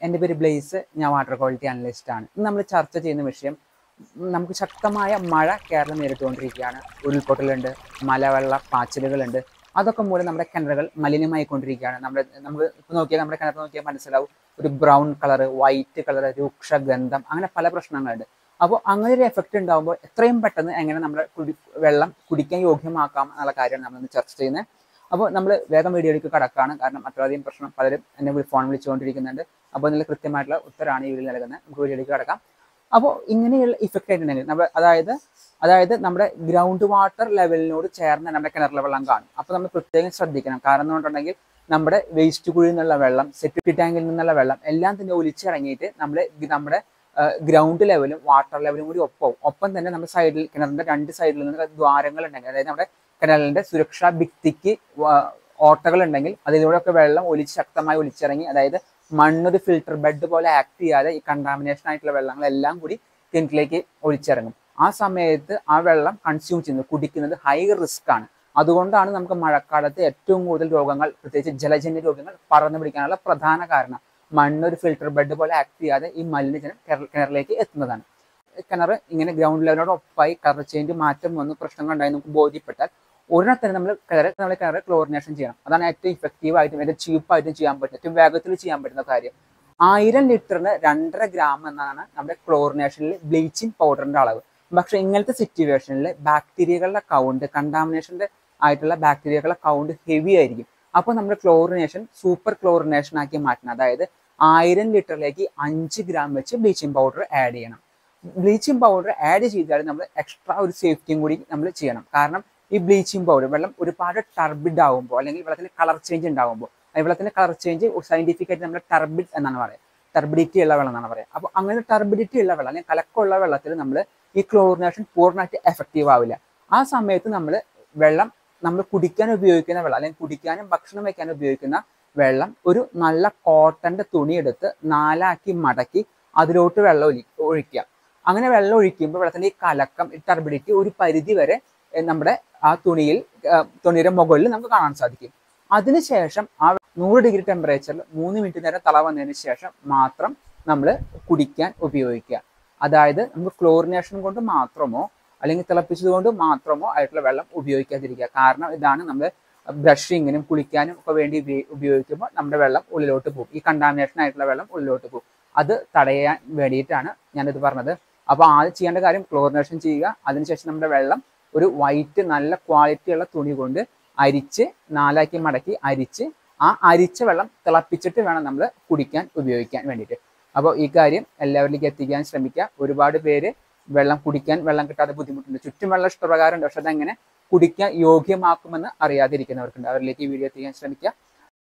എൻ്റെ പേര് ബ്ലേസ് ഞാൻ വാട്ടർ ക്വാളിറ്റി അനലിസ്റ്റ് ആണ് ഇന്ന് നമ്മൾ ചർച്ച ചെയ്യുന്ന വിഷയം ഉം, നമുക്ക് ശക്തമായ മഴ കേരളം നേരിട്ടുകൊണ്ടിരിക്കുകയാണ് ഉരുൾപൊട്ടലുണ്ട് മലവെള്ള പാച്ചിലുകളുണ്ട് അതൊക്കെ മൂലം നമ്മുടെ കിണറുകൾ മലിനമായിക്കൊണ്ടിരിക്കുകയാണ് നമ്മുടെ നമ്മൾ ഇപ്പോൾ നോക്കിയാൽ നമ്മുടെ കിണർ നോക്കിയാൽ മനസ്സിലാവും ഒരു ബ്രൗൺ കളർ വൈറ്റ് കളർ രൂക്ഷ ഗന്ധം അങ്ങനെ പല പ്രശ്നങ്ങളുണ്ട് അപ്പോൾ അങ്ങനെ ഒരു എഫക്റ്റ് ഉണ്ടാകുമ്പോൾ എത്രയും പെട്ടെന്ന് എങ്ങനെ നമ്മുടെ കുടി വെള്ളം കുടിക്കാൻ യോഗ്യമാക്കാം എന്നുള്ള കാര്യമാണ് നമ്മൾ ഇന്ന് ചർച്ച ചെയ്യുന്നത് അപ്പോൾ നമ്മൾ വേഗം വീഡിയോയിലേക്ക് കടക്കാണ് കാരണം അത്രയധികം പ്രശ്നം പലരും എന്നെ വിളി- ഫോൺ വിളിച്ചുകൊണ്ടിരിക്കുന്നുണ്ട് അപ്പോൾ അതിനുള്ള കൃത്യമായിട്ടുള്ള ഉത്തരമാണ് ഈ വീഡിയോ നൽകുന്നത് നമുക്ക് വീഡിയോയിലേക്ക് കടക്കാം അപ്പോൾ ഇങ്ങനെയുള്ള ഇഫക്റ്റ് ആയിട്ടുണ്ടെങ്കിൽ നമ്മൾ അതായത് അതായത് നമ്മുടെ ഗ്രൗണ്ട് വാട്ടർ ലെവലിനോട് ചേർന്ന് നമ്മുടെ കിണറിലെ വെള്ളം കാണും അപ്പോൾ നമ്മൾ പ്രത്യേകം ശ്രദ്ധിക്കണം കാരണം എന്നുണ്ടെങ്കിൽ നമ്മുടെ വേസ്റ്റ് കുഴിയിൽ നിന്നുള്ള വെള്ളം സെപ്റ്റിക് ടാങ്കിൽ നിന്നുള്ള വെള്ളം എല്ലാം തന്നെ ഒലിച്ചിറങ്ങിയിട്ട് നമ്മുടെ നമ്മുടെ ഗ്രൗണ്ട് ലെവലും വാട്ടർ ലെവലും കൂടി ഒപ്പം ഒപ്പം തന്നെ നമ്മുടെ സൈഡിൽ കിണറിന്റെ രണ്ട് സൈഡിൽ നിന്ന് ദ്വാരങ്ങൾ ഉണ്ടെങ്കിൽ അതായത് നമ്മുടെ കിണറിന്റെ സുരക്ഷാ ഭിത്തിക്ക് ഓട്ടകൾ ഉണ്ടെങ്കിൽ അതിലൂടെയൊക്കെ വെള്ളം ഒലിച്ച് ശക്തമായി ഒലിച്ചിറങ്ങി അതായത് മണ്ണൊരു ഫിൽട്ടർ ബെഡ് പോലെ ആക്ട് ചെയ്യാതെ ഈ കണ്ടാമിനേഷൻ ആയിട്ടുള്ള വെള്ളങ്ങളെല്ലാം കൂടി കിണറ്റിലേക്ക് ഒലിച്ചിറങ്ങും ആ സമയത്ത് ആ വെള്ളം കൺസ്യൂം ചെയ്യുന്നത് കുടിക്കുന്നത് ഹൈ റിസ്ക് ആണ് അതുകൊണ്ടാണ് നമുക്ക് മഴക്കാലത്ത് ഏറ്റവും കൂടുതൽ രോഗങ്ങൾ പ്രത്യേകിച്ച് ജലജന്യ രോഗങ്ങൾ പടർന്നു പിടിക്കാനുള്ള പ്രധാന കാരണം മണ്ണൊരു ഫിൽട്ടർ ബെഡ് പോലെ ആക്ട് ചെയ്യാതെ ഈ മലിനജലം കിണർ- കിണറിലേക്ക് എത്തുന്നതാണ് കിണർ ഇങ്ങനെ ഗ്രൗണ്ട് ലെവലിനോട് ഒപ്പായി കളർ ചേഞ്ച് മാറ്റം വന്നു പ്രശ്നങ്ങൾ ഉണ്ടായി നമുക്ക് ബോധ്യപ്പെട്ടാൽ ഉടനെ തന്നെ നമ്മൾ കിണർ നമ്മൾ കിണർ ക്ലോറിനേഷൻ ചെയ്യണം അതാണ് ഏറ്റവും ഇഫക്റ്റീവ് ആയിട്ടും ഏറ്റവും ചീപ്പായിട്ടും ചെയ്യാൻ പറ്റും ഏറ്റവും വേഗത്തിൽ ചെയ്യാൻ പറ്റുന്ന കാര്യം ആയിരം ലിറ്ററിന് രണ്ടര ഗ്രാം എന്നാണ് നമ്മുടെ ക്ലോറിനേഷനിൽ ബ്ലീച്ചിങ് പൗഡറിന്റെ അളവ് പക്ഷെ ഇങ്ങനത്തെ സിറ്റുവേഷനിൽ ബാക്ടീരിയകളുടെ കൗണ്ട് കണ്ടാമിനേഷന്റെ ആയിട്ടുള്ള ബാക്ടീരിയകളുടെ കൗണ്ട് ഹെവി ആയിരിക്കും അപ്പോൾ നമ്മുടെ ക്ലോറിനേഷൻ സൂപ്പർ ക്ലോറിനേഷൻ ആക്കി മാറ്റണം അതായത് ആയിരം ലിറ്ററിലേക്ക് അഞ്ച് ഗ്രാം വെച്ച് ബ്ലീച്ചിങ് പൗഡർ ആഡ് ചെയ്യണം ബ്ലീച്ചിങ് പൗഡർ ആഡ് ചെയ്താൽ നമ്മൾ എക്സ്ട്രാ ഒരു സേഫ്റ്റിയും കൂടി നമ്മൾ ചെയ്യണം കാരണം ഈ ബ്ലീച്ചിങ് പൗഡർ വെള്ളം ഒരുപാട് ടർബിഡ് ആകുമ്പോൾ അല്ലെങ്കിൽ വെള്ളത്തിന് കളർ ചേഞ്ച് ഉണ്ടാകുമ്പോൾ ഈ വെള്ളത്തിന്റെ കളർ ചേഞ്ച് സയന്റിഫിക് ആയിട്ട് നമ്മൾ ടർബിഡ് എന്നാണ് പറയുക ടർബിഡിറ്റി ഉള്ള വെള്ളം എന്നാണ് പറയുക അപ്പോൾ അങ്ങനെ ടർബിഡിറ്റി ഉള്ള വെള്ളം അല്ലെങ്കിൽ കലക്കമുള്ള വെള്ളത്തിൽ നമ്മൾ ഈ ക്ലോറിനേഷൻ പൂർണ്ണമായിട്ട് എഫക്റ്റീവ് ആവില്ല ആ സമയത്ത് നമ്മൾ വെള്ളം നമ്മൾ കുടിക്കാൻ ഉപയോഗിക്കുന്ന വെള്ളം അല്ലെങ്കിൽ കുടിക്കാനും ഭക്ഷണം വയ്ക്കാനും ഉപയോഗിക്കുന്ന വെള്ളം ഒരു നല്ല കോട്ടന്റെ തുണി എടുത്ത് നാലാക്കി മടക്കി അതിലോട്ട് വെള്ളം ഒലി ഒഴിക്കുക അങ്ങനെ വെള്ളം ഒഴിക്കുമ്പോൾ വെള്ളത്തിന്റെ ഈ കലക്കം ഈ ടർബിഡിറ്റി ഒരു പരിധി വരെ എ, നമ്മുടെ ആ തുണിയിൽ ആ, തുണിയുടെ മുകളിൽ നമുക്ക് കാണാൻ സാധിക്കും അതിനുശേഷം ആ നൂറ് ഡിഗ്രി ടെമ്പറേച്ചറിൽ മൂന്ന് മിനിറ്റ് നേരം തള വന്നതിന് ശേഷം മാത്രം നമ്മൾ കുടിക്കാൻ ഉപയോഗിക്കുക അതായത് നമുക്ക് ക്ലോറിനേഷൻ കൊണ്ട് മാത്രമോ അല്ലെങ്കിൽ തിളപ്പിച്ചത് കൊണ്ട് മാത്രമോ ആയിട്ടുള്ള വെള്ളം ഉപയോഗിക്കാതിരിക്കുക കാരണം ഇതാണ് നമ്മൾ ബ്രഷിങ്ങിനും കുളിക്കാനും ഒക്കെ വേണ്ടി ഉപയോ- ഉപയോഗിക്കുമ്പോൾ നമ്മുടെ വെള്ളം ഉള്ളിലോട്ട് പോകും ഈ കണ്ടാമിനേഷൻ ആയിട്ടുള്ള വെള്ളം ഉള്ളിലോട്ട് പോകും അത് തടയാൻ വേണ്ടിയിട്ടാണ് ഞാനിത് പറഞ്ഞത് അപ്പോൾ ആദ്യം ചെയ്യേണ്ട കാര്യം ക്ലോറിനേഷൻ ചെയ്യുക അതിനുശേഷം നമ്മുടെ വെള്ളം ഒരു വൈറ്റ് നല്ല ക്വാളിറ്റിയുള്ള തുണി കൊണ്ട് അരിച്ച് നാലാക്കി മടക്കി അരിച്ച് ആ അരിച്ച വെള്ളം തിളപ്പിച്ചിട്ട് വേണം നമ്മൾ കുടിക്കാൻ ഉപയോഗിക്കാൻ വേണ്ടിയിട്ട് അപ്പോൾ ഈ കാര്യം എല്ലാവരിലേക്ക് എത്തിക്കാൻ ശ്രമിക്കുക ഒരുപാട് പേര് വെള്ളം കുടിക്കാൻ വെള്ളം കിട്ടാതെ ബുദ്ധിമുട്ടുണ്ട് ചുറ്റും വെള്ളം ഇഷ്ടപ്രകാരമുണ്ട് പക്ഷെ അതെങ്ങനെ കുടിക്കാൻ യോഗ്യമാക്കുമെന്ന് അറിയാതിരിക്കുന്നവർക്കുണ്ട് അവരിലേക്ക് ഈ വീഡിയോ എത്തിക്കാൻ ശ്രമിക്കുക